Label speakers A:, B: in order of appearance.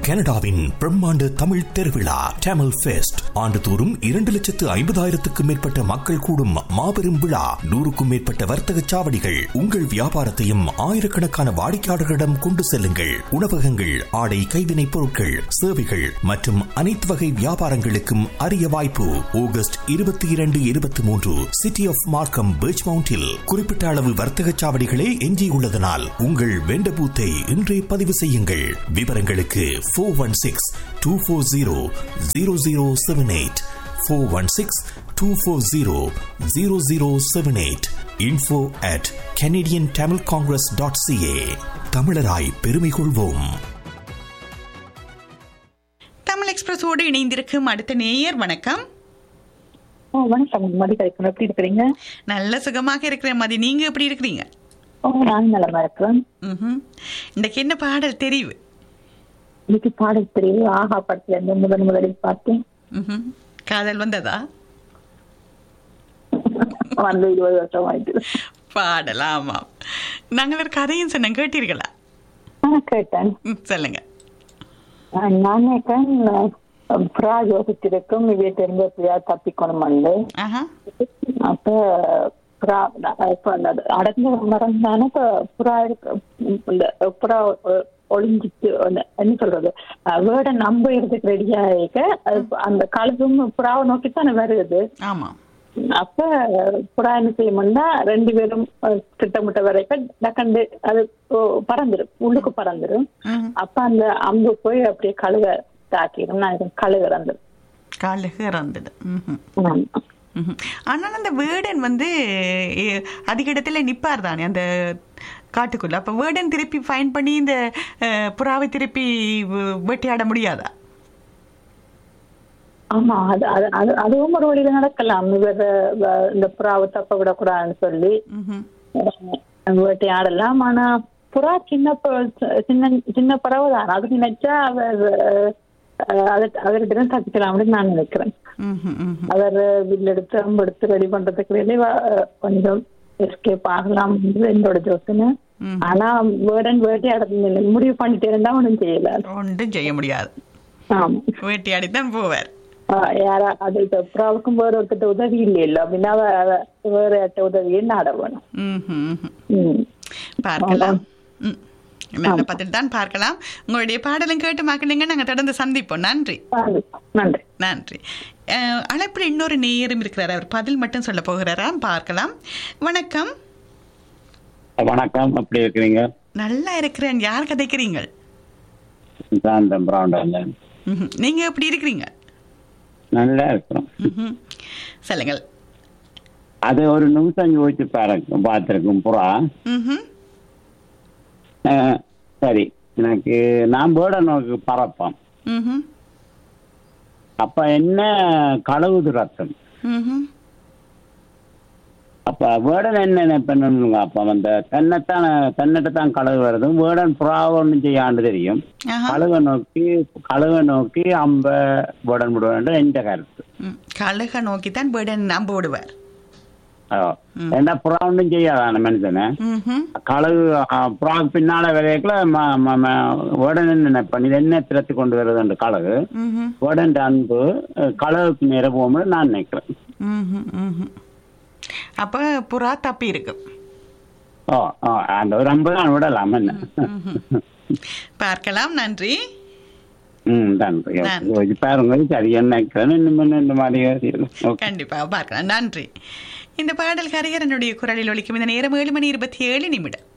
A: கனடாவின் பிரம்மாண்ட தமிழ் திருவிழா டேமல் ஃபெஸ்ட் ஆண்டுதோறும் இரண்டு லட்சத்து ஐம்பதாயிரத்துக்கும் மேற்பட்ட மக்கள் கூடும் மாபெரும் விழா நூறுக்கும் மேற்பட்ட வர்த்தக சாவடிகள் உங்கள் வியாபாரத்தையும் ஆயிரக்கணக்கான வாடிக்கையாளர்களிடம் கொண்டு செல்லுங்கள் உணவகங்கள் ஆடை கைவினைப் பொருட்கள் சேவைகள் மற்றும் அனைத்து வகை வியாபாரங்களுக்கும் அரிய வாய்ப்பு ஆகஸ்ட் இருபத்தி இரண்டு இருபத்தி மூன்று சிட்டி ஆஃப் மார்க்கம் பீச் மவுண்டில் குறிப்பிட்ட அளவு வர்த்தக சாவடிகளே எஞ்சியுள்ளதனால் உங்கள் வெண்ட பூத்தை இன்றே பதிவு செய்யுங்கள் விவரங்களுக்கு four one six two four zero zero zero seven eight four one six two four zero zero zero seven eight info at Canadian Tamil Congress dot CA தமிழராய் பெருமை கொள்வோம்
B: தமிழ் எக்ஸ்பிரஸோடு இணைந்திருக்கும் அடுத்த நேயர் வணக்கம்
C: ஓ வணக்கம் மதி கிடைக்கணும் எப்படி இருக்கிறீங்க
B: நல்ல சுகமாக இருக்கிற மதி நீங்க எப்படி இருக்கிறீங்க
C: ஓ நான் நலமா இருக்கிறேன்
B: ம்ஹும். இன்றைக்கு என்ன பாடல் தெரிவு
C: இன்னைக்கு பாடல் தெரியுது ஆஹா படத்துல இருந்து முதன் முதலில் பார்த்தேன்
B: ம்ஹும். காதல் வந்ததா
C: வந்து இருபது வருஷம் ஆயிட்டு
B: பாடல் ஆமாம் நாங்கள் ஒரு கதையும் சொன்னோம் கேட்டீர்களா
C: நான் கேட்டேன்
B: ம், சொல்லுங்க
C: ஆஹ் நான் நினைக்கிறேன் அஹ், புறா யோசிச்சிருக்கும் இவைய தெரிஞ்ச எப்படியா தப்பிக்கணும் வந்து
B: ஆஹா
C: அப்ப புறா இப்ப அந்த அடர்ந்த மரம் தானே இப்ப புறா இருக்கு இந்த புறா ஒ- ஒளிஞ்சிட்டு அந்த என்ன சொல்றது அஹ், வேட நம்புறதுக்கு ரெடியா இருக்க அது அந்த கழுகும் புறாவை நோக்கி தானே வருது
B: ஆமாம்
C: அப்ப புறா என்ன செய்யும்னா ரெண்டு பேரும் அஹ், திட்டமிட்ட வரைக்கும் டக்கண்டு அது ஓ, பறந்துரும் உள்ளுக்கு பறந்துரும்
B: ம்ஹும்.
C: அப்ப அந்த அம்பு போய் அப்படியே கழுக தாக்கிடும் நான் கழுக இறந்துரும்
B: கழுகு இறந்தது ம்ஹும்.
C: ஆமா.
B: ம்ஹும். ஆனால் அந்த வேடன் வந்து எ, அதிக இடத்துல நிப்பார் தானே அந்த காட்டுக்குள்ள அப்ப வேடன் திருப்பி ஃபைன் பண்ணி இந்த அஹ், புறாவை திருப்பி வ- வேட்டையாட முடியாதா
C: ஆமா அது அது அது அதுவும் ஒரு வழியில நடக்கலாம் இவர் வ- இந்த புறாவை தப்ப விடக்கூடாதுன்னு சொல்லி
B: ம்ஹும்.
C: அஹ், வேட்டையாடலாம் ஆனா புறா சின்ன ப- சின்ன சின்ன பறவை தான் அது நினைச்சா அவர் அஹ், அது- அவர்கிட்ட தப்பிக்கலாம் அப்படின்னு நான் நினைக்கிறேன்
B: ம்ஹும், ம்ஹும்.
C: அவர் வில் எடுத்து அம்பு எடுத்து ரெடி பண்றதுக்கு வெளியே கொஞ்சம் எஸ்கேப் ஆகலாம் என்னோட யோசனை
B: ம்.
C: ஆனா வேர்டன் வேட்டையாட முடிவு பண்ணிட்டு இருந்தா ஒண்ணும் செய்யல
B: ஒன்றும் செய்ய முடியாது
C: ஆமா
B: வேட்டையாடி தான் போவார்
C: ஆஹ் யாரா அது இப்ப புறாவுக்கும் வேற ஒருத்தட்ட உதவி இல்லை இல்ல அப்படின்னா அவ- அவ வேற யார்ட்ட உதவியே நாட வேணும்
B: ம்ஹும், ம்ஹும்.
C: ம்.
B: பார்க்கலாம் ம். நல்ல பதில் தான் பார்க்கலாம் உங்களுடைய பாடலும் கேட்டு மாக்கினீங்க நாங்க தொடர்ந்து சந்திப்போம் நன்றி
C: நன்றி. நன்றி
B: நன்றி அஹ், அழைப்பில் இன்னொரு நேயரும் இருக்கிறார் அவர் பதில் மட்டும் சொல்ல போகிறாரா பார்க்கலாம் வணக்கம்
D: வணக்கம் எப்படி இருக்கிறீங்க
B: நல்லா இருக்கிறேன் யார் கதைக்கிறீங்க
D: சாந்தம் பிராண்டல்
B: ம்ஹும். நீங்க எப்படி இருக்கிறீங்க
D: நல்லா இருக்கிறோம்
B: ம்ஹும். சொல்லுங்கள்
D: அது ஒரு நிமிஷம் யோசிச்சு பாருங்க பார்த்துருக்கும் புறா
B: ம்ஹும்.
D: அஹ், சரி எனக்கு நான் பேர்டை நோக்கி பறப்பேன்
B: ம்ஹும்.
D: அப்ப என்ன கழுவுது ரத்தம்
B: ம்ஹும்.
D: அப்ப வேடன் என்ன நினைப்பேன்னு அப்ப அந்த தன்னைத்தான் தன்னிட்ட தான் கழுவு வருது வேடன் புறாவை ஒன்றும் செய்யாண்டு தெரியும்
B: ஆஹா.
D: கழுவை நோக்கி கழுவை நோக்கி அம்ப வேடன் விடுவேன் என்ற கருத்து
B: ம். கழுக நோக்கி தான் பேர்டன் நம்ப விடுவார்
D: ஓ. ஏன்னா புறா ஒன்றும் செய்யாதான மனுஷனை
B: ம்ஹும்.
D: களவு புறாக்கு பின்னால விளையக்குள்ள உடனே நினைப்பேன் இது என்ன திறத்து கொண்டு வருது களவு
B: ம்ஹும்.
D: உடனே அன்பு அஹ், களவுக்கு நேர போகும்போது நான் நினைக்கிறேன்
B: ம்ஹும். ம்ஹும். அப்ப புறா தப்பி இருக்கு
D: ஓ ஓ அந்த ஒரு அன்பு தான் விடலாம் என்ன
B: பார்க்கலாம் நன்றி
D: ம் நன்றி
B: நன்றி.
D: ஓகே. பாருங்க சரி என்ன நினைக்கிறேன் இன்னும் இந்த மாதிரி யோசிக்கிறேன். ஓகே.
B: கண்டிப்பா பார்க்கலாம் நன்றி இந்த பாடல் ஹரிஹரனுடைய குரலில் ஒலிக்கும் இந்த நேரம் ஏழு மணி இருபத்தி ஏழு நிமிடம்